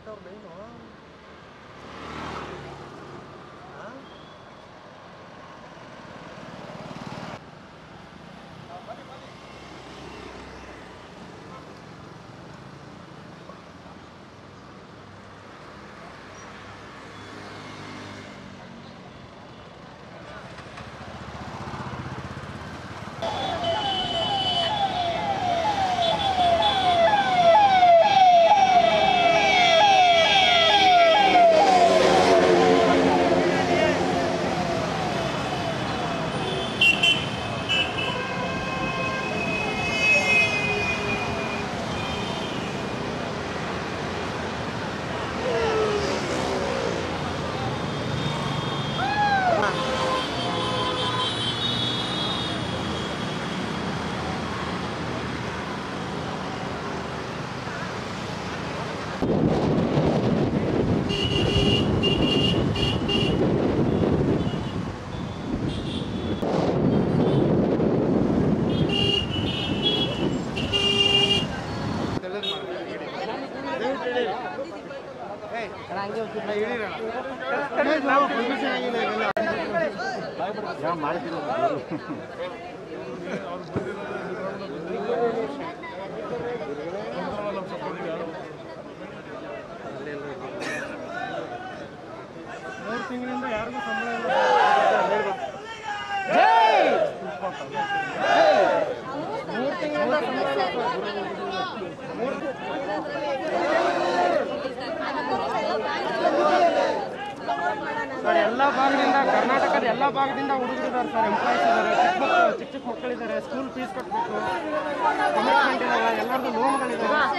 ಅವ್ರ ಲೈನು ಮೂರು ತಿಂಗಳಿಂದ ಯಾರಿಗೂ ಸಂಬಳ ಇಲ್ಲ ಮೂರು ತಿಂಗಳಿಂದ ಸಂಬಳ ಇಲ್ಲ ಸರ್ ಎಲ್ಲ ಭಾಗದಿಂದ ಕರ್ನಾಟಕದ ಎಲ್ಲ ಭಾಗದಿಂದ ಹುಡುಗರಿದ್ದಾರೆ ಸರ್ ಎಂಪ್ಲಾಯ್ಸ್ ಇದ್ದಾರೆ ಚಿಕ್ಕ ಮಕ್ಕಳು ಚಿಕ್ಕ ಚಿಕ್ಕ ಮಕ್ಕಳಿದ್ದಾರೆ ಸ್ಕೂಲ್ ಫೀಸ್ ಕಟ್ಟಬೇಕು ಕಮಿಟ್ಮೆಂಟ್ ಇದಾವೆ ಎಲ್ಲರದ್ದು ಲೋನ್ಗಳಿದ್ದಾವೆ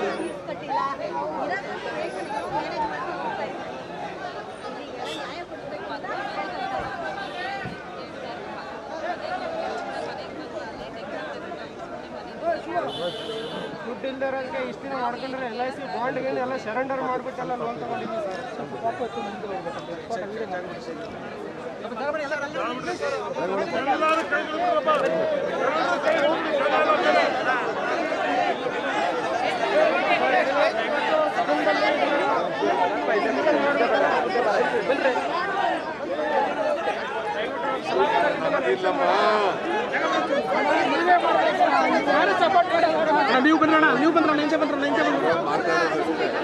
ದುಡ್ಡು ಇಲ್ದಿರೋದಕ್ಕೆ ಇಷ್ಟು ದಿನ ಮಾಡ್ಕೊಂಡ್ರೆ ಎಲ್ ಐ ಸಿ ಬಾಂಡ್ಗಳನ್ನ ಎಲ್ಲ ಸರೆಂಡರ್ ಮಾಡಿಬಿಟ್ಟೆಲ್ಲ ಲೋನ್ ತಗೊಂಡಿದ್ದೀವಿ ಸರ್ ಸ್ವಲ್ಪ ಪಾಪ ಹೊತ್ತು ಮುಂದೆ ಹೋಗ್ಬೇಕು. ನೀವು ಬಂದ್ರಣ ನೀವು ಬಂದ್ರಣ ಇಂಚೆ ಬಂದ್ರಣ ಇಂಚೆ ಬಂದ್ರಣ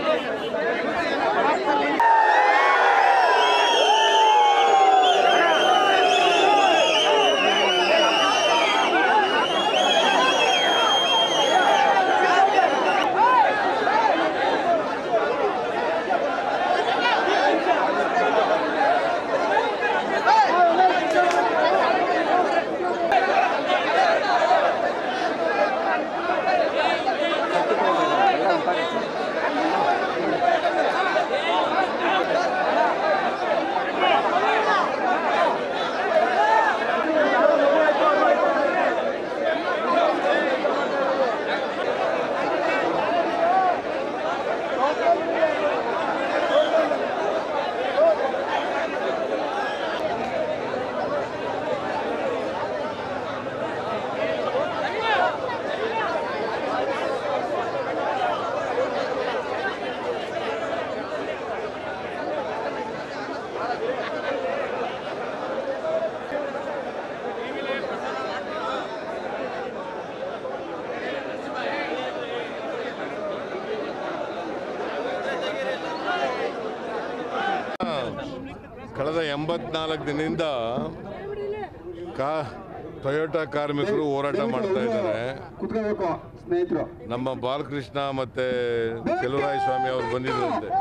ಕಳೆದ ಎಂಬತ್ನಾಲ್ಕು ದಿನದಿಂದ ಕಾ ಟೊಯೋಟಾ ಕಾರ್ಮಿಕರು ಹೋರಾಟ ಮಾಡ್ತಾ ಇದ್ದಾರೆ ಕುತ್ಕೋಬೇಕು ಸ್ನೇಹಿತರು ನಮ್ಮ ಬಾಲಕೃಷ್ಣ ಮತ್ತೆ ಚೆಲುವರಾಯ ಸ್ವಾಮಿ ಅವರು ಬಂದಿದ್ರಂತೆ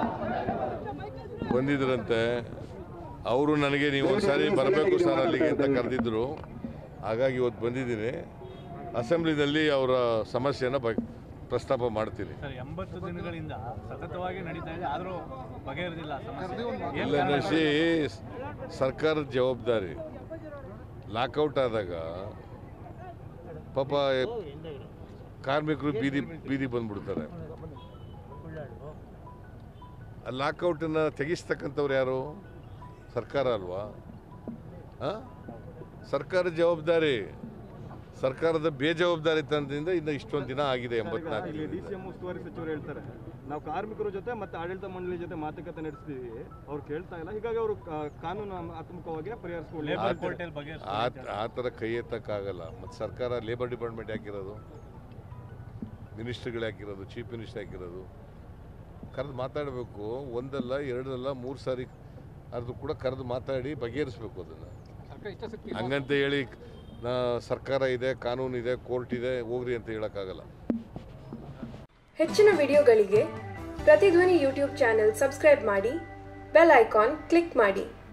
ಬಂದಿದ್ರಂತೆ ಅವರು ನನಗೆ ನೀವು ಒಂದ್ಸಾರಿ ಬರಬೇಕು ಸರ್ ಅಲ್ಲಿಗೆ ಅಂತ ಕರೆದಿದ್ರು ಹಾಗಾಗಿ ಇವತ್ತು ಬಂದಿದ್ದೀನಿ ಅಸೆಂಬ್ಲಿನಲ್ಲಿ ಅವರ ಸಮಸ್ಯೆನ ಬ ಪ್ರಸ್ತಾಪ ಮಾಡ್ತೀನಿ ಸರ್ ಎಂಬತ್ತು ದಿನಗಳಿಂದ ಸತತವಾಗಿ ನಡೀತಾ ಇದೆ ಆದರೂ ಬಗೆಹರಿದಿಲ್ಲ ಸಮಸ್ಯೆ ಏನ್ ಇಲ್ಲ ಕಾರಣ? ನಶಿ ಸರ್ಕಾರದ ಜವಾಬ್ದಾರಿ ಲಾಕೌಟ್ ಆದಾಗ ಪಾಪ ಕಾರ್ಮಿಕರು ಬೀದಿ ಬೀದಿ ಬಂದ್ಬಿಡ್ತಾರೆ ಆ ಲಾಕೌಟನ್ನು ತೆಗಿಸ್ತಕ್ಕಂಥವ್ರು ಯಾರು ಸರ್ಕಾರ ಅಲ್ವಾ ಆ? ಸರ್ಕಾರದ ಜವಾಬ್ದಾರಿ ಸರ್ಕಾರದ ಬೇಜವಾಬ್ದಾರಿತನದಿಂದ ಇನ್ನು ಇಷ್ಟೊಂದು ದಿನ ಆಗಿದೆ ಎಂಬತ್ನಾಲ್ಕು ಇಲ್ಲಿ ಡಿ ದಿನದಿಂದ. ಸಿ ಎಂ ಉಸ್ತುವಾರಿ ಸಚಿವರು ಹೇಳ್ತಾರೆ ನಾವು ಕಾರ್ಮಿಕರ ಜೊತೆ ಮತ್ತೆ ಆಡಳಿತ ಮಂಡಳಿ ಜೊತೆ ಮಾತುಕತೆ ನಡೆಸ್ತೀವಿ ಅವ್ರು ಕೇಳ್ತಾ ಇಲ್ಲ ಹೀಗಾಗಿ ಅವರು ಕಾನೂನು ಆತ್ಮಕವಾಗಿ ಪರಿಹರಿಸ್ಕೊಳ್ಳಿ ಲೇಬರ್ ಪೋರ್ಟಲ್ ಬಗ್ಗೆ ಆ ಆ ಥರ ಕೈ ಎತ್ತಕ್ಕಾಗಲ್ಲ ಮತ್ತು ಸರ್ಕಾರ ಲೇಬರ್ ಡಿಪಾರ್ಟ್ಮೆಂಟ್ ಹಾಕಿರೋದು ಮಿನಿಸ್ಟ್ರಿಗಳು ಹಾಕಿರೋದು ಚೀಫ್ ಮಿನಿಸ್ಟರ್ ಹಾಕಿರೋದು ಕರೆದು ಮಾತಾಡಬೇಕು ಒಂದಲ್ಲ ಎರಡಲ್ಲ ಮೂರು ಸಾರಿ ಅದು ಕೂಡ ಕರೆದು ಮಾತಾಡಿ ಬಗೆಹರಿಸ್ಬೇಕು ಅದನ್ನು ಹಂಗಂತ ಹೇಳಿ ನಾ ಸರ್ಕಾರ ಇದೆ ಕಾನೂನು ಇದೆ ಕೋರ್ಟ್ ಇದೆ ಹೋಗ್ರಿ ಅಂತ ಹೇಳೋಕ್ಕಾಗಲ್ಲ ಹೆಚ್ಚಿನ ವಿಡಿಯೋಗಳಿಗೆ ಪ್ರತಿಧ್ವನಿ ಯೂಟ್ಯೂಬ್ ಚಾನೆಲ್ ಸಬ್ಸ್ಕ್ರೈಬ್ ಮಾಡಿ ಬೆಲ್ ಐಕಾನ್ ಕ್ಲಿಕ್ ಮಾಡಿ